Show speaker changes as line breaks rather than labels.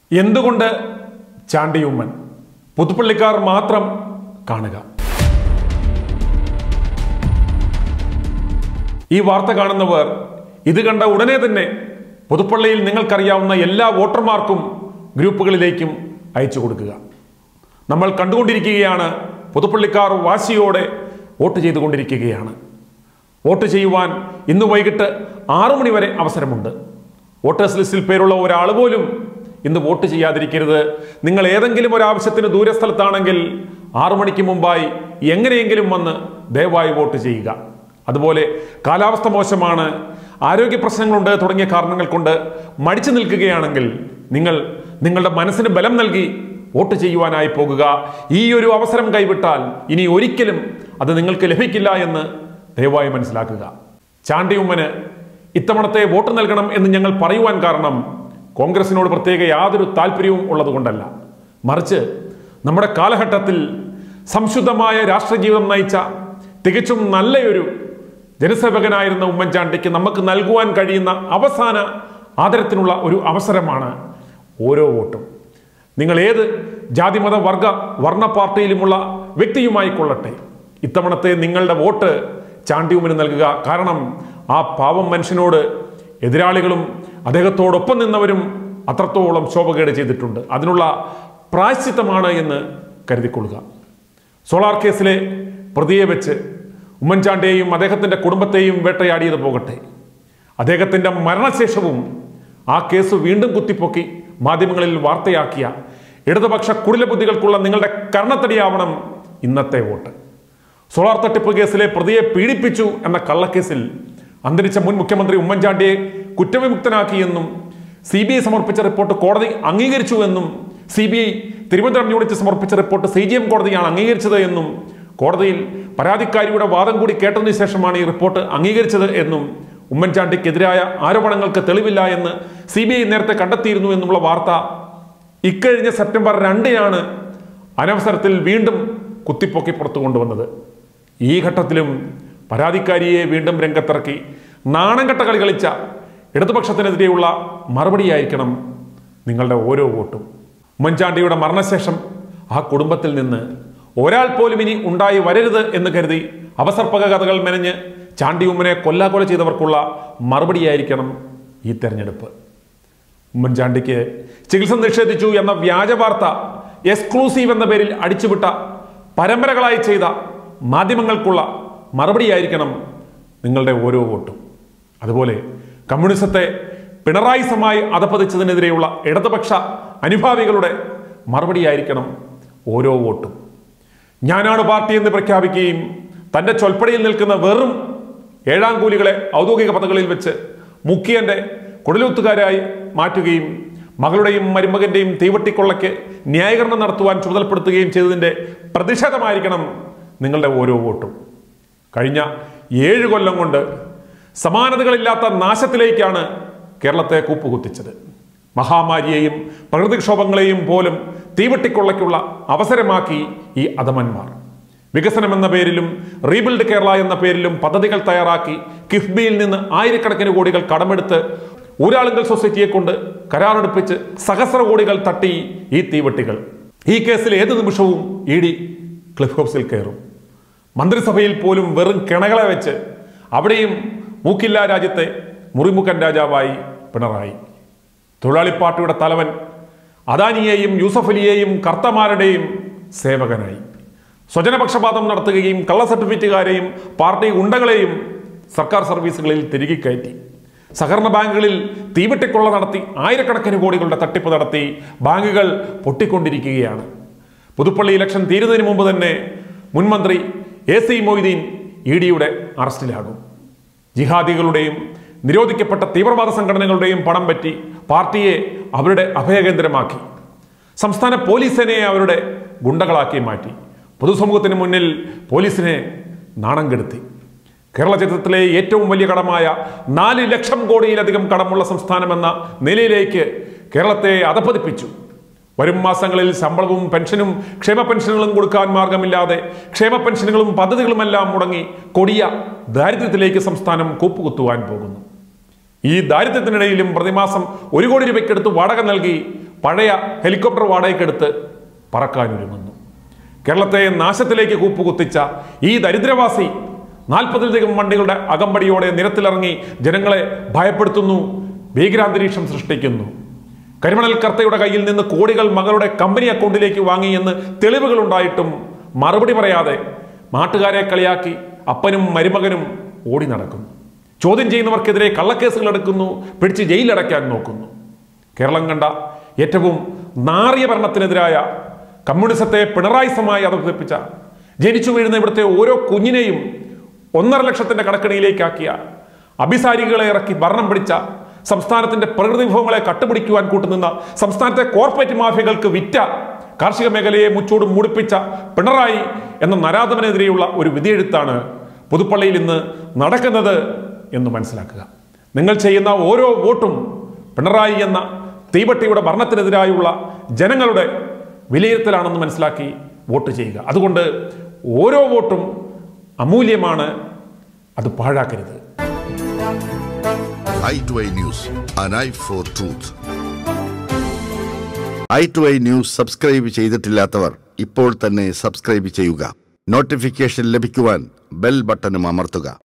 എന്തുകൊണ്ട് ചാണ്ടിയുമ്മൻ പുതുപ്പള്ളിക്കാർ മാത്രം കാണുക ഈ വാർത്ത കാണുന്നവർ ഇത് കണ്ട ഉടനെ തന്നെ പുതുപ്പള്ളിയിൽ നിങ്ങൾക്കറിയാവുന്ന എല്ലാ വോട്ടർമാർക്കും ഗ്രൂപ്പുകളിലേക്കും അയച്ചു കൊടുക്കുക നമ്മൾ കണ്ടുകൊണ്ടിരിക്കുകയാണ് പുതുപ്പള്ളിക്കാർ വാശിയോടെ വോട്ട് ചെയ്തുകൊണ്ടിരിക്കുകയാണ് വോട്ട് ചെയ്യുവാൻ ഇന്ന് വൈകിട്ട് ആറു മണി വരെ അവസരമുണ്ട് വോട്ടേഴ്സ് ലിസ്റ്റിൽ പേരുള്ള ഒരാൾ പോലും ഇന്ന് വോട്ട് ചെയ്യാതിരിക്കരുത് നിങ്ങൾ ഏതെങ്കിലും ഒരു ആവശ്യത്തിന് ദൂരസ്ഥലത്താണെങ്കിൽ ആറു മണിക്ക് മുമ്പായി എങ്ങനെയെങ്കിലും വന്ന് ദയവായി വോട്ട് ചെയ്യുക അതുപോലെ കാലാവസ്ഥ മോശമാണ് ആരോഗ്യ പ്രശ്നങ്ങളുണ്ട് തുടങ്ങിയ കാരണങ്ങൾ കൊണ്ട് മടിച്ചു നിൽക്കുകയാണെങ്കിൽ നിങ്ങൾ നിങ്ങളുടെ മനസ്സിന് ബലം നൽകി വോട്ട് ചെയ്യുവാനായി പോകുക ഈ ഒരു അവസരം കൈവിട്ടാൽ ഇനി ഒരിക്കലും അത് നിങ്ങൾക്ക് ലഭിക്കില്ല എന്ന് ദയവായി മനസ്സിലാക്കുക ചാണ്ടിയുമ്മന് ഇത്തവണത്തെ വോട്ട് നൽകണം എന്ന് ഞങ്ങൾ പറയുവാൻ കാരണം കോൺഗ്രസിനോട് പ്രത്യേക യാതൊരു താല്പര്യവും ഉള്ളതുകൊണ്ടല്ല മറിച്ച് നമ്മുടെ കാലഘട്ടത്തിൽ സംശുദ്ധമായ രാഷ്ട്രീയ ജീവിതം നയിച്ച തികച്ചും നല്ലയൊരു ജനസേവകനായിരുന്ന ഉമ്മൻചാണ്ടിക്ക് നമുക്ക് നൽകുവാൻ കഴിയുന്ന അവസാന ആദരത്തിനുള്ള ഒരു അവസരമാണ് ഓരോ വോട്ടും നിങ്ങൾ ഏത് ജാതിമത വർഗ വർണ്ണ പാർട്ടിയിലുമുള്ള വ്യക്തിയുമായി കൊള്ളട്ടെ ഇത്തവണത്തെ നിങ്ങളുടെ വോട്ട് ചാണ്ടിയുമ്മന് നൽകുക കാരണം ആ പാവം മനുഷ്യനോട് എതിരാളികളും അദ്ദേഹത്തോടൊപ്പം നിന്നവരും അത്രത്തോളം ശോഭകേട് ചെയ്തിട്ടുണ്ട് അതിനുള്ള പ്രായശ്ചിത്തമാണ് എന്ന് കരുതിക്കൊള്ളുക സോളാർ കേസിലെ പ്രതിയെ വെച്ച് ഉമ്മൻചാണ്ടിയെയും അദ്ദേഹത്തിൻ്റെ കുടുംബത്തെയും വേട്ടയാടിയത് പോകട്ടെ അദ്ദേഹത്തിൻ്റെ മരണശേഷവും ആ കേസ് വീണ്ടും കുത്തിപ്പൊക്കി മാധ്യമങ്ങളിൽ വാർത്തയാക്കിയ ഇടതുപക്ഷ കുടിലബുദ്ധികൾക്കുള്ള നിങ്ങളുടെ കർണത്തടിയാവണം ഇന്നത്തെ വോട്ട് സോളാർ തട്ടിപ്പ് കേസിലെ പ്രതിയെ പീഡിപ്പിച്ചു എന്ന കള്ളക്കേസിൽ അന്തരിച്ച മുൻ മുഖ്യമന്ത്രി ഉമ്മൻചാണ്ടിയെ കുറ്റവിമുക്തനാക്കിയെന്നും സി ബി ഐ സമർപ്പിച്ച റിപ്പോർട്ട് കോടതി അംഗീകരിച്ചു എന്നും C B I Thiruvananthapuram unit സമർപ്പിച്ച റിപ്പോർട്ട് സി ജി എം കോടതിയാണ് അംഗീകരിച്ചത് എന്നും കോടതിയിൽ പരാതിക്കാരിയുടെ വാദം കൂടി കേട്ടതിന് ശേഷമാണ് ഈ റിപ്പോർട്ട് അംഗീകരിച്ചത് എന്നും ഉമ്മൻചാണ്ടിക്കെതിരായ ആരോപണങ്ങൾക്ക് തെളിവില്ല എന്ന് സി ബി ഐ നേരത്തെ കണ്ടെത്തിയിരുന്നു എന്നുള്ള വാർത്ത ഇക്കഴിഞ്ഞ സെപ്റ്റംബർ രണ്ടിനാണ് അനവസരത്തിൽ വീണ്ടും കുത്തിപ്പൊക്കി പുറത്തു കൊണ്ടുവന്നത് ഈ ഘട്ടത്തിലും പരാതിക്കാരിയെ വീണ്ടും രംഗത്തിറക്കി നാണം കെട്ട കളി കളിച്ച ഇടതുപക്ഷത്തിനെതിരെയുള്ള മറുപടിയായിരിക്കണം നിങ്ങളുടെ ഓരോ വോട്ടും ഉമ്മൻചാണ്ടിയുടെ മരണശേഷം ആ കുടുംബത്തിൽ നിന്ന് ഒരാൾ പോലും ഇനി ഉണ്ടായി വരരുത് എന്ന് കരുതി അവസർപ്പക കഥകൾ മെനഞ്ഞ് ചാണ്ടിയുമ്മനെ കൊല്ലാക്കൊല ചെയ്തവർക്കുള്ള മറുപടിയായിരിക്കണം ഈ തെരഞ്ഞെടുപ്പ് ഉമ്മൻചാണ്ടിക്ക് ചികിത്സ നിഷേധിച്ചു എന്ന വ്യാജ വാർത്ത എക്സ്ക്ലൂസീവ് എന്ന പേരിൽ അടിച്ചുവിട്ട പരമ്പരകളായി ചെയ്ത മാധ്യമങ്ങൾക്കുള്ള മറുപടിയായിരിക്കണം നിങ്ങളുടെ ഓരോ വോട്ടും അതുപോലെ കമ്മ്യൂണിസത്തെ പിണറായി സമായി അധപ്പതിച്ചതിനെതിരെയുള്ള ഇടതുപക്ഷ അനുഭാവികളുടെ മറുപടിയായിരിക്കണം ഓരോ വോട്ടും ഞാനാണ് പാർട്ടി എന്ന് പ്രഖ്യാപിക്കുകയും തൻ്റെ ചൊൽപ്പടിയിൽ നിൽക്കുന്ന വെറും ഏഴാം കൂലികളെ ഔദ്യോഗിക പദങ്ങളിൽ വെച്ച് മുഖ്യന്റെ കുടലൂത്തുകാരായി മാറ്റുകയും മകളുടെയും മരുമകന്റെയും തീവട്ടിക്കൊള്ളയ്ക്ക് ന്യായീകരണം നടത്തുവാൻ ചുമതലപ്പെടുത്തുകയും ചെയ്തതിൻ്റെ പ്രതിഷേധമായിരിക്കണം നിങ്ങളുടെ ഓരോ വോട്ടും കഴിഞ്ഞ ഏഴ് കൊല്ലം കൊണ്ട് സമാനതകളില്ലാത്ത നാശത്തിലേക്കാണ് കേരളത്തെ കൂപ്പുകുത്തിച്ചത് മഹാമാരിയെയും പ്രകൃതിക്ഷോഭങ്ങളെയും പോലും തീവട്ടിക്കൊള്ളയ്ക്കുള്ള അവസരമാക്കി ഈ അധമന്മാർ വികസനം എന്ന പേരിലും റീബിൽഡ് കേരള എന്ന പേരിലും പദ്ധതികൾ തയ്യാറാക്കി കിഫ്ബിയിൽ നിന്ന് ആയിരക്കണക്കിന് കോടികൾ കടമെടുത്ത് ഊരാളുങ്കൽ സൊസൈറ്റിയെ കൊണ്ട് കരാറെടുപ്പിച്ച് സഹസ്ര കോടികൾ തട്ടി ഈ തീവട്ടികൾ ഈ കേസിൽ ഏത് നിമിഷവും ഇ ഡി ക്ലിഫ് ഹൗസിൽ കയറും മന്ത്രിസഭയിൽ പോലും വെറും കിണകളെ വെച്ച് അവിടെയും മൂക്കില്ല രാജ്യത്തെ മുറിമുഖൻ രാജാവായി പിണറായി തൊഴിലാളി പാർട്ടിയുടെ തലവൻ അദാനിയെയും യൂസഫ് അലിയെയും കർത്തമാരുടെയും സേവകനായി സ്വജനപക്ഷപാതം നടത്തുകയും കള്ള സർട്ടിഫിക്കറ്റുകാരെയും പാർട്ടി ഉണ്ടകളെയും സർക്കാർ സർവീസുകളിൽ തിരികെ കയറ്റി സഹകരണ ബാങ്കുകളിൽ തീവെട്ടിക്കൊള്ള നടത്തി ആയിരക്കണക്കിന് കോടികളുടെ തട്ടിപ്പ് നടത്തി ബാങ്കുകൾ പൊട്ടിക്കൊണ്ടിരിക്കുകയാണ് പുതുപ്പള്ളി ഇലക്ഷൻ തീരുന്നതിന് മുമ്പ് തന്നെ മുൻമന്ത്രി എ സി മൊയ്തീൻ ഇ ഡിയുടെ അറസ്റ്റിലാകും ജിഹാദികളുടെയും നിരോധിക്കപ്പെട്ട തീവ്രവാദ സംഘടനകളുടെയും പണം പറ്റി പാർട്ടിയെ അവരുടെ അഭയകേന്ദ്രമാക്കി സംസ്ഥാന പോലീസ് സേനയെ അവരുടെ ഗുണ്ടകളാക്കി മാറ്റി പൊതുസമൂഹത്തിന് മുന്നിൽ പോലീസിനെ നാണം കെടുത്തി കേരള ചരിത്രത്തിലെ ഏറ്റവും വലിയ കടമായ നാല് ലക്ഷം കോടിയിലധികം കടമുള്ള സംസ്ഥാനമെന്ന നിലയിലേക്ക് കേരളത്തെ അധപ്പതിപ്പിച്ചു വരും മാസങ്ങളിൽ ശമ്പളവും പെൻഷനും ക്ഷേമ പെൻഷനുകളും കൊടുക്കാൻ മാർഗമില്ലാതെ ക്ഷേമ പെൻഷനുകളും പദ്ധതികളുമെല്ലാം മുടങ്ങി കൊടിയ ദാരിദ്ര്യത്തിലേക്ക് സംസ്ഥാനം കൂപ്പുകുത്തുവാൻ പോകുന്നു ഈ ദാരിദ്ര്യത്തിനിടയിലും പ്രതിമാസം ഒരു കോടി രൂപയ്ക്കെടുത്ത് വാടക നൽകി പഴയ ഹെലികോപ്റ്റർ വാടകയ്ക്കെടുത്ത് പറക്കാനൊരുങ്ങുന്നു കേരളത്തെ നാശത്തിലേക്ക് കൂപ്പുകുത്തിച്ച ഈ ദരിദ്രവാസി നാൽപ്പതിലധികം വണ്ടികളുടെ അകമ്പടിയോടെ നിരത്തിലിറങ്ങി ജനങ്ങളെ ഭയപ്പെടുത്തുന്നു ഭീകരാന്തരീക്ഷം സൃഷ്ടിക്കുന്നു കരിമണൽ കർത്തയുടെ കയ്യിൽ നിന്ന് കോടികൾ മകളുടെ കമ്പനി അക്കൗണ്ടിലേക്ക് വാങ്ങി എന്ന് തെളിവുകൾ ഉണ്ടായിട്ടും മറുപടി പറയാതെ നാട്ടുകാരെ കളിയാക്കി അപ്പനും മരുമകനും ഓടി നടക്കുന്നു ചോദ്യം ചെയ്യുന്നവർക്കെതിരെ കള്ളക്കേസുകൾ എടുക്കുന്നു പിടിച്ച് ജയിലടയ്ക്കാൻ നോക്കുന്നു കേരളം കണ്ട ഏറ്റവും നാറിയ ഭരണത്തിനെതിരായ കമ്മ്യൂണിസത്തെ പിണറായി സമായി അവതരിപ്പിച്ച ജനിച്ചു വീഴുന്ന ഇവിടുത്തെ ഓരോ കുഞ്ഞിനെയും ഒന്നര ലക്ഷത്തിന്റെ കടക്കണിയിലേക്കാക്കിയ അഭിസാരികളെ ഇറക്കി ഭരണം പിടിച്ച സംസ്ഥാനത്തിന്റെ പ്രകൃതി വിഭവങ്ങളെ കട്ടുപിടിക്കുവാൻ കൂട്ടുനിന്ന സംസ്ഥാനത്തെ കോർപ്പറേറ്റ് മാഫിയകൾക്ക് വിറ്റ കാർഷിക മേഖലയെ മുച്ചൂട് മൂടിപ്പിച്ച പിണറായി എന്ന നരാധവനെതിരെയുള്ള ഒരു വിധിയെഴുത്താണ് പുതുപ്പള്ളിയിൽ ഇന്ന് നടക്കുന്നത് എന്ന് മനസ്സിലാക്കുക നിങ്ങൾ ചെയ്യുന്ന ഓരോ വോട്ടും പിണറായി എന്ന തീവട്ടിയുടെ ഭരണത്തിനെതിരായുള്ള ജനങ്ങളുടെ വിലയിരുത്തലാണെന്ന് മനസ്സിലാക്കി വോട്ട് ചെയ്യുക അതുകൊണ്ട് ഓരോ വോട്ടും അമൂല്യമാണ് അത് പാഴാക്കരുത്
I to I news an eye for truth ഐ ടു ഐ ന്യൂസ് സബ്സ്ക്രൈബ് ചെയ്തിട്ടില്ലാത്തവർ ഇപ്പോൾ തന്നെ സബ്സ്ക്രൈബ് ചെയ്യുക നോട്ടിഫിക്കേഷൻ ലഭിക്കുവാൻ ബെൽ ബട്ടണും അമർത്തുക